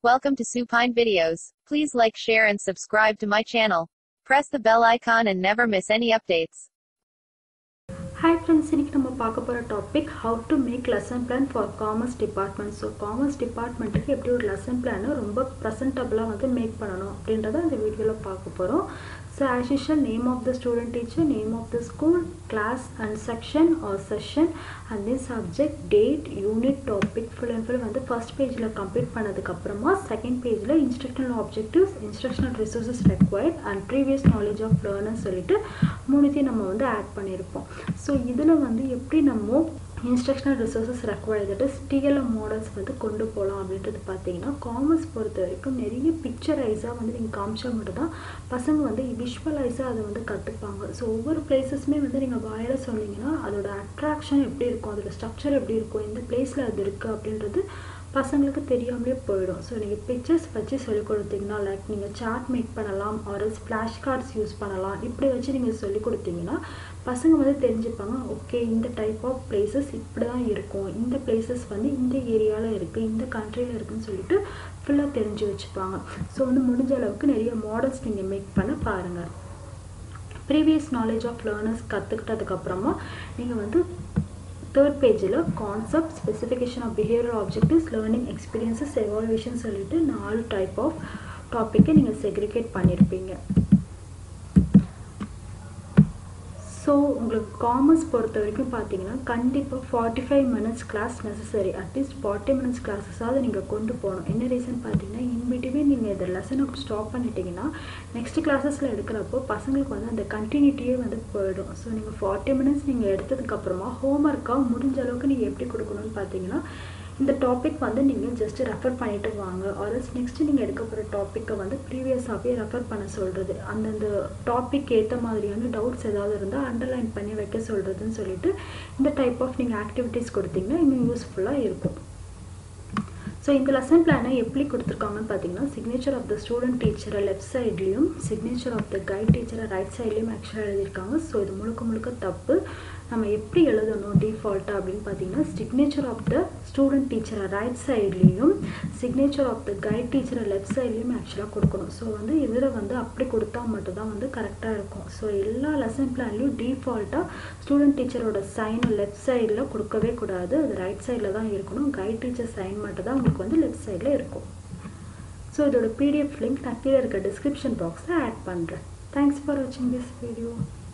Welcome to Supine Videos. Please like, share, and subscribe to my channel. Press the bell icon and never miss any updates. Hi friends இன்னைக்கு நம்ம பார்க்க போகிற topic how to make lesson plan for commerce department so commerce டிபார்ட்மெண்ட்டுக்கு எப்படி ஒரு lesson பிளானை ரொம்ப ப்ரெசன்டபுளாக வந்து மேக் பண்ணணும் அப்படின்றத இந்த வீடியோவில் பார்க்க போகிறோம் so as usual name of the student teacher name of the school class and section or session and then subject date unit topic full and full வந்து ஃபர்ஸ்ட் பேஜில் கம்ப்ளீட் பண்ணதுக்கப்புறமா செகண்ட் பேஜில் instructional objectives instructional resources required and previous knowledge of learner சொல்லிட்டு மூணுத்தையும் நம்ம வந்து add பண்ணியிருப்போம் so இதில் வந்து எப்படி நம்ம instructional resources required that is TLM models வந்து கொண்டு போகலாம் அப்படின்றது பார்த்தீங்கன்னா காமர்ஸ் பொறுத்த வரைக்கும் நிறைய பிக்சரைஸாக வந்து நீங்கள் காமிச்சா மட்டும் தான் பசங்க வந்து விஷுவலைஸாக அதை வந்து கற்றுப்பாங்க ஸோ ஒவ்வொரு பிளேசஸுமே வந்து நீங்கள் வாயில சொன்னீங்கன்னா அதோட அட்ராக்ஷன் எப்படி இருக்கும் அதோட ஸ்ட்ரக்சர் எப்படி இருக்கும் எந்த பிளேஸில் அது இருக்குது அப்படின்றது பசங்களுக்கு தெரியாமலே போயிடும் ஸோ நீங்கள் பிக்சர்ஸ் வச்சு சொல்லிக் கொடுத்தீங்கன்னா லைக் நீங்கள் சார்ட் மேக் பண்ணலாம் ஒரு ஸ்ப்ளாஷ் கார்ட்ஸ் யூஸ் பண்ணலாம் இப்படி வச்சு நீங்கள் சொல்லிக் கொடுத்தீங்கன்னா பசங்க வந்து தெரிஞ்சுப்பாங்க ஓகே இந்த டைப் ஆஃப் பிளேசஸ் இப்படி தான் இருக்கும் இந்த பிளேசஸ் வந்து இந்த ஏரியாவில் இருக்குது இந்த கண்ட்ரியில் இருக்குதுன்னு சொல்லிட்டு ஃபுல்லாக தெரிஞ்சு வச்சுப்பாங்க ஸோ வந்து முடிஞ்ச அளவுக்கு நிறைய மாடல்ஸ் நீங்கள் மேக் பண்ண பாருங்கள் ப்ரீவியஸ் நாலேஜ் ஆஃப் லேர்னர்ஸ் கற்றுக்கிட்டதுக்கப்புறமா நீங்கள் வந்து தேர்ட் பேஜில் concept specification of behaviour objectives learning experiences evaluation சொல்லிட்டு நாலு டைப் ஆஃப் டாப்பிக்கை நீங்கள் செக்ரிகேட் பண்ணியிருப்பீங்க ஸோ உங்களுக்கு காமர்ஸ் பொறுத்த வரைக்கும் பார்த்தீங்கன்னா கண்டிப்பாக forty five minutes class necessary at least forty minutes கிளாஸஸாவது நீங்கள் கொண்டு போகணும் என்ன ரீசன் பார்த்தீங்கன்னா இன்பிட்டுவே நீங்கள் இந்த லெசனை ஸ்டாப் பண்ணிட்டீங்கன்னா நெக்ஸ்ட் கிளாஸஸில் எடுக்கிறப்போ பசங்களுக்கு வந்து அந்த கண்டினியூட்டியே வந்து போயிடும் ஸோ நீங்கள் ஃபார்ட்டி மினிட்ஸ் நீங்கள் எடுத்ததுக்கப்புறமா ஹோம்ஒர்க்காக முடிஞ்ச அளவுக்கு நீங்கள் எப்படி கொடுக்கணும்னு பார்த்தீங்கன்னா இந்த டாபிக் வந்து நீங்கள் ஜஸ்ட் ரெஃபர் பண்ணிட்டு வாங்க ஆர்எல்ஸ் நெக்ஸ்ட்டு நீங்கள் எடுக்க போகிற டாப்பிக்கை வந்து ப்ரீவியஸாகவே ரெஃபர் பண்ண சொல்கிறது அந்தந்த டாபிக் ஏற்ற மாதிரியான டவுட்ஸ் ஏதாவது இருந்தால் அண்டர்லைன் பண்ணி வைக்க சொல்கிறதுன்னு சொல்லிட்டு இந்த டைப் ஆஃப் நீங்கள் ஆக்டிவிட்டீஸ் கொடுத்தீங்கன்னா இன்னும் யூஸ்ஃபுல்லாக இருக்கும் ஸோ இந்த லெசன் பிளானை எப்படி கொடுத்துருக்காங்கன்னு பார்த்தீங்கன்னா சிக்னேச்சர் ஆஃப் த ஸ்டூடெண்ட் டீச்சரை லெஃப்ட் சைட்லேயும் சிக்னேச்சர் ஆஃப் த கைட் டீச்சரை ரைட் சைட்லேயும் ஆக்சுவலாக எழுதியிருக்காங்க ஸோ இது முழுக்க முழுக்க தப்பு நம்ம எப்படி எழுதணும் டிஃபால்ட்டாக அப்படின்னு பார்த்தீங்கன்னா சிக்னேச்சர் ஆஃப் த ஸ்டூடெண்ட் டீச்சரை ரைட் சைட்லேயும் சிக்னேச்சர் ஆஃப் த கைட் டீச்சரை லெஃப்ட் சைட்லேயும் ஆக்சுவலாக கொடுக்கணும் ஸோ வந்து இதில் வந்து அப்படி கொடுத்தா மட்டும்தான் வந்து கரெக்டாக இருக்கும் ஸோ எல்லா லெசன் பிளான்லையும் டிஃபால்ட்டாக ஸ்டூடெண்ட் டீச்சரோட சைனை லெஃப்ட் சைடில் கொடுக்கவே கூடாது அது ரைட் சைடில் தான் இருக்கணும் கைட் டீச்சர் சைன் மட்டும் தான் உங்களுக்கு வந்து லெஃப்ட் சைடில் இருக்கும் ஸோ இதோட பிடிஎஃப் லிங்க் நான் கீழே இருக்க டிஸ்கிரிப்ஷன் பாக்ஸில் ஆட் பண்ணுறேன் தேங்க்ஸ் ஃபார் வாட்சிங் திஸ் வீடியோ